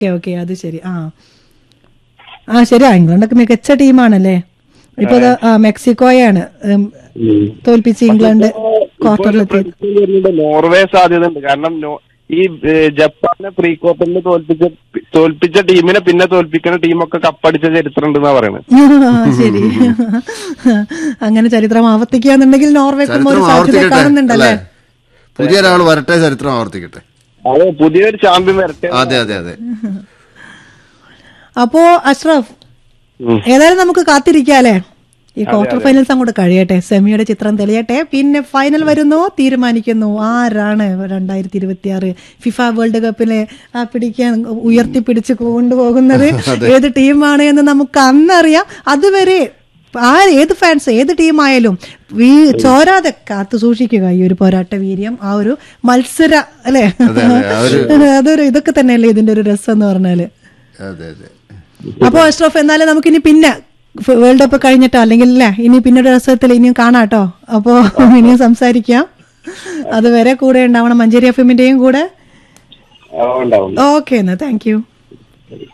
Okay okay അത് ശരി ആ ആ ശരിയാ ഇംഗ്ലണ്ടൊക്കെ മികച്ച ടീമാണല്ലേ ഇപ്പൊ ദാ, ആ, മെക്സിക്കോയാണ് ഉം, തോൽപ്പിച്ച് ഇംഗ്ലണ്ട് ക്വാർട്ടറിലെത്തി prediction വരുന്നുണ്ട്. നോർവേ സാധ്യത ഉണ്ട് കാരണം നോ- ഈ ഏ, ജപ്പാനെ പ്രീ ക്വാർട്ടറിൽ തോൽപ്പിച്ച തോൽപ്പിച്ച ടീമിനെ പിന്നെ തോൽപ്പിക്കുന്ന ടീമൊക്കെ കപ്പടിച്ച ചരിത്രം ഉണ്ടെന്നാ പറയുന്നത് ആ, ശരി അങ്ങനെ ചരിത്രം ആവർത്തിക്കുകയാണെന്നുണ്ടെങ്കിൽ നോർവേക്കും ഒരു ചരിത്രം സാധ്യത ആവർത്തിക്കട്ടെ കാണുന്നുണ്ടല്ലേ അല്ലേ പുതിയ ഒരാൾ വരട്ടെ ചരിത്രം ആവർത്തിക്കട്ടെ അതെ പുതിയൊരു ചാമ്പ്യൻ വരട്ടെ അതെ അതെ അതെ അപ്പോ അഷ്റഫ് ഉം. ഏതായാലും നമുക്ക് കാത്തിരിക്കാല്ലേ ഈ ക്വാർട്ടർ ഫൈനൽസ് അങ്ങോട്ട് കഴിയട്ടെ സെമിയുടെ ചിത്രം തെളിയട്ടെ പിന്നെ ഫൈനൽ വരുന്നു തീരുമാനിക്കുന്നു ആരാണ് രണ്ടായിരത്തി ഇരുപത്തി ആറ് ഫിഫ വേൾഡ് കപ്പിനെ ആ, പിടിക്കാൻ ഉയർത്തിപ്പിടിച്ച് കൊണ്ടുപോകുന്നത് ഏത് ടീമാണ് എന്ന് നമുക്ക് അന്നറിയാം അതുവരെ ആ ഏത് ഫാൻസ് ഏത് ടീമായാലും വീ ചോരാതെ കാത്തു സൂക്ഷിക്കുക ഈ ഒരു പോരാട്ട വീര്യം ആ ഒരു മത്സര അല്ലെ അതെ, ആ ഒരു- അതൊരു ഇതൊക്കെ തന്നെയല്ലേ ഇതിന്റെ ഒരു രസം എന്ന് പറഞ്ഞാല് അതെ അതെ അപ്പോ അഷ്റഫ് എന്നാലും നമുക്കിനി പിന്നെ ഫ് വേൾഡ് കപ്പ് കഴിഞ്ഞിട്ടോ അല്ലെങ്കിൽ അല്ലേ ഇനി പിന്നീട് രസത്തിൽ ഇനിയും കാണാട്ടോ അപ്പോ ഇനിയും സംസാരിക്കാം അതുവരെ കൂടെ ഉണ്ടാവണം മഞ്ചേരി എഫ് എമ്മിന്റെയും കൂടെ ആ, ഉണ്ടാവും ഓക്കെ എന്നാ താങ്ക് യു